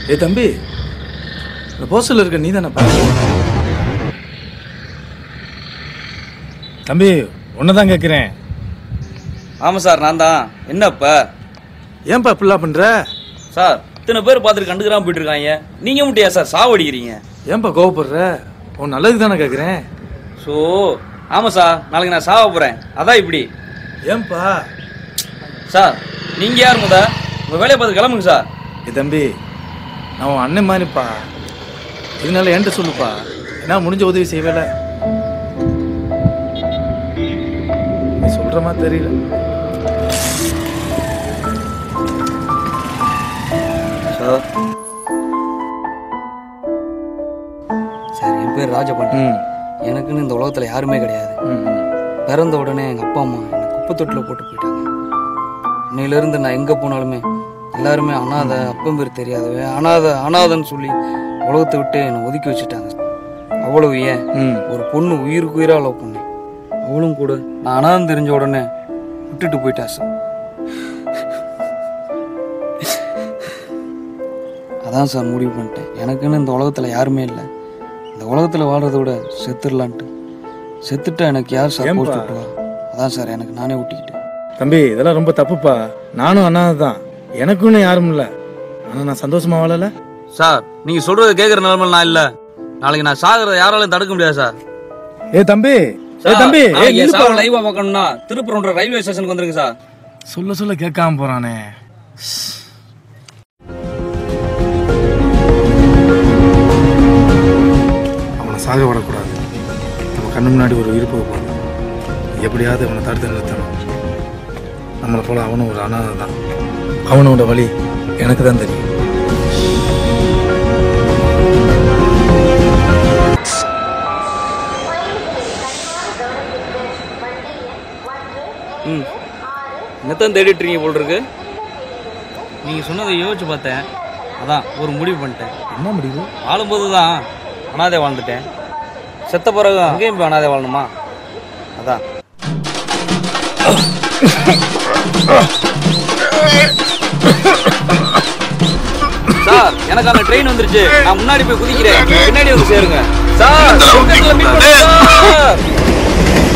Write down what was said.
ஏ தம்பி இந்த போஸ்டர்ல இருக்க நீ தானப்பா தம்பி தான் கேட்குறேன் ஆமாம் சார் நான் தான் என்ன இப்போ ஏன்பா இப்படிலாம் பண்ற சார் இத்தனை பேர் பார்த்துட்டு கண்டுக்கிறாம போயிட்டு இருக்காங்க நீங்கள் மட்டும் ஏன் சார் சாவடிக்கிறீங்க ஏன்பா கோவப்படுற உன் நல்லதுக்கு தானே கேட்குறேன் ஸோ ஆமாம் சார் நாளைக்கு நான் சாவ போகிறேன் அதான் இப்படி ஏன்பா சார் நீங்கள் யார் முத உங்கள் வேலையை பார்த்து கிளம்புங்க சார் ஏ தம்பி நான் உன் அண்ணன் மாதிரிப்பா இதனால என்கிட்ட சொல்லுப்பா என்ன முடிஞ்ச உதவி செய்வேல நீ சொல்ற மாதிரி தெரியல சார் சார் என் பேர் ராஜபாண்டி ம் எனக்குன்னு இந்த உலகத்தில் யாருமே கிடையாது ம், ம். பிறந்த உடனே எங்கள் அப்பா அம்மா என்னை குப்பை தொட்டில் போட்டு போயிட்டாங்க இன்னையிலேருந்து நான் எங்கே போனாலுமே எல்லாருமே அனாதை அப்பன் பேர் தெரியாதவே அனாதை அனாதைன்னு சொல்லி உலகத்தை விட்டு என்னை ஒதுக்கி வச்சுட்டாங்க அவ்வளவு ஏன் ம் ஒரு பொண்ணு உயிருக்கு உயிராக லவ் பண்ணேன் அவளும் கூட நான் அனாதை தெரிஞ்ச உடனே விட்டுட்டு போயிட்டா சார் அதான் சார் முடிவு பண்ணிட்டேன் எனக்குன்னு இந்த உலகத்தில் யாருமே இல்லை இந்த உலகத்தில் வாழ்றதை விட செத்துடலான்ட்டு செத்துட்டா எனக்கு யார் சார் போஸ்ட் ஏன்பா? விட்டுவா அதான் சார் எனக்கு நானே ஒட்டிக்கிட்டேன் தம்பி இதெல்லாம் ரொம்ப தப்புப்பா நானும் அண்ணாது தான் எனக்குன்னு யாரும் இல்லை ஆனால் நான் சந்தோஷமா வாழல சார் நீங்க சொல்றது கேக்குற நிலைமையில நான் இல்ல நாளைக்கு நான் சாகுறத யாராலையும் தடுக்க முடியாது சார் ஏ தம்பி ஏ தம்பி ஏ நில்லுப்பா. லைவா பார்க்கணும்னா திருப்பரங்குன்ற ரயில்வே ஸ்டேஷனுக்கு வந்துருங்க சார் சொல்ல சொல்ல கேட்காம போறானே அவனை சாக விடக்கூடாது நம்ம கண்ணு முன்னாடி ஒரு உயிர் போக போகுது எப்படியாவது அவனை தடுத்து நிறுத்தணும் நம்மளை போல அவனும் ஒரு அனாதை தான் அவனோட வழி எனக்கு தான் தெரியும் ம் என்னத்தான் தேடிட்டு இருக்கீங்க போல் இருக்கு நீங்க சொன்னதை யோசிச்சு பார்த்தேன் அதான் ஒரு முடிவு பண்ணிட்டேன் என்ன முடிவு வாழும்போது தான் அனாதை வாழ்ந்துட்டேன் செத்த பிறகு அங்கேயும் போய் அனாதை வாழணுமா அதான் சார் எனக்கு அந்த ட்ரெயின் வந்துருச்சு நான் முன்னாடி போய் குதிக்கிறேன் பின்னாடி வந்து சேருங்க சார் பக்கத்துல meet பண்ணுங்க, சார்